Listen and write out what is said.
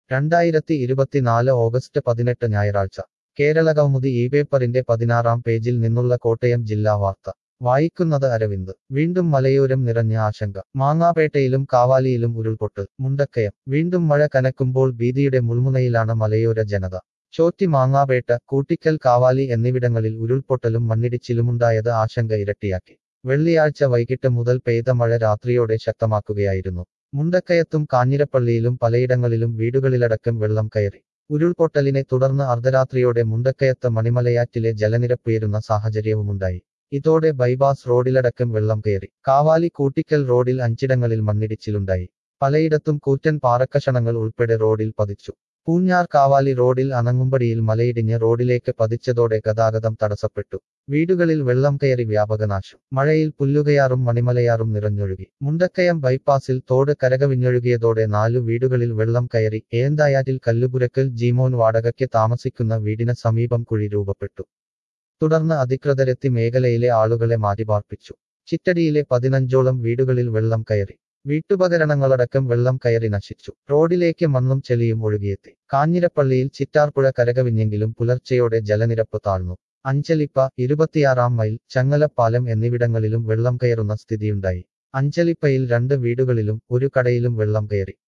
രണ്ടായിരത്തി ഇരുപത്തിനാല് ഓഗസ്റ്റ് പതിനെട്ട് ഞായറാഴ്ച കേരളകൗമുദി ഈ പേപ്പറിന്റെ പതിനാറാം പേജിൽ നിന്നുള്ള കോട്ടയം ജില്ലാ വാർത്ത വായിക്കുന്നത് അരവിന്ദ് വീണ്ടും മലയോരം നിറഞ്ഞ ആശങ്ക മാങ്ങാപേട്ടയിലും കാവാലിയിലും ഉരുൾപൊട്ട് മുണ്ടക്കയം വീണ്ടും മഴ കനക്കുമ്പോൾ ഭീതിയുടെ മുൾമുനയിലാണ് മലയോര ജനത ചോറ്റി മാങ്ങാപേട്ട കൂട്ടിക്കൽ കാവാലി എന്നിവിടങ്ങളിൽ ഉരുൾപൊട്ടലും മണ്ണിടിച്ചിലുമുണ്ടായത് ആശങ്ക ഇരട്ടിയാക്കി വെള്ളിയാഴ്ച വൈകിട്ട് മുതൽ പെയ്ത മഴ രാത്രിയോടെ ശക്തമാക്കുകയായിരുന്നു മുണ്ടക്കയത്തും കാഞ്ഞിരപ്പള്ളിയിലും പലയിടങ്ങളിലും വീടുകളിലടക്കം വെള്ളം കയറി ഉരുൾപൊട്ടലിനെ തുടർന്ന് അർദ്ധരാത്രിയോടെ മുണ്ടക്കയത്ത് മണിമലയാറ്റിലെ ജലനിരപ്പുയരുന്ന സാഹചര്യവുമുണ്ടായി ഇതോടെ ബൈപാസ് റോഡിലടക്കം വെള്ളം കയറി കാവാലി കൂട്ടിക്കൽ റോഡിൽ അഞ്ചിടങ്ങളിൽ മണ്ണിടിച്ചിലുണ്ടായി പലയിടത്തും കൂറ്റൻ പാറക്കഷണങ്ങൾ ഉൾപ്പെടെ റോഡിൽ പതിച്ചു പൂഞ്ഞാർ കാവാലി റോഡിൽ അനങ്ങുംപടിയിൽ മലയിടിഞ്ഞ് റോഡിലേക്ക് പതിച്ചതോടെ ഗതാഗതം തടസ്സപ്പെട്ടു വീടുകളിൽ വെള്ളം കയറി വ്യാപകനാശം മഴയിൽ പുല്ലുകയാറും മണിമലയാറും നിറഞ്ഞൊഴുകി മുണ്ടക്കയം ബൈപ്പാസിൽ തോട് കരകവിഞ്ഞൊഴുകിയതോടെ നാലു വീടുകളിൽ വെള്ളം കയറി ഏന്തായാറ്റിൽ കല്ലുപുരക്കൽ ജീമോൻ വാടകയ്ക്ക് താമസിക്കുന്ന വീടിന് സമീപം കുഴി രൂപപ്പെട്ടു തുടർന്ന് അധികൃതരെത്തി മേഖലയിലെ ആളുകളെ മാറ്റിപാർപ്പിച്ചു ചിറ്റടിയിലെ പതിനഞ്ചോളം വീടുകളിൽ വെള്ളം കയറി വീട്ടുപകരണങ്ങളടക്കം വെള്ളം കയറി നശിച്ചു റോഡിലേക്ക് മണ്ണും ചെളിയും ഒഴുകിയെത്തി കാഞ്ഞിരപ്പള്ളിയിൽ ചിറ്റാർപ്പുഴ കരകവിഞ്ഞെങ്കിലും പുലർച്ചെയോടെ ജലനിരപ്പ് താഴ്ന്നു അഞ്ചലിപ്പ ഇരുപത്തിയാറാം മൈൽ ചങ്ങലപ്പാലം എന്നിവിടങ്ങളിലും വെള്ളം കയറുന്ന സ്ഥിതിയുണ്ടായി അഞ്ചലിപ്പയിൽ രണ്ട് വീടുകളിലും ഒരു കടയിലും വെള്ളം കയറി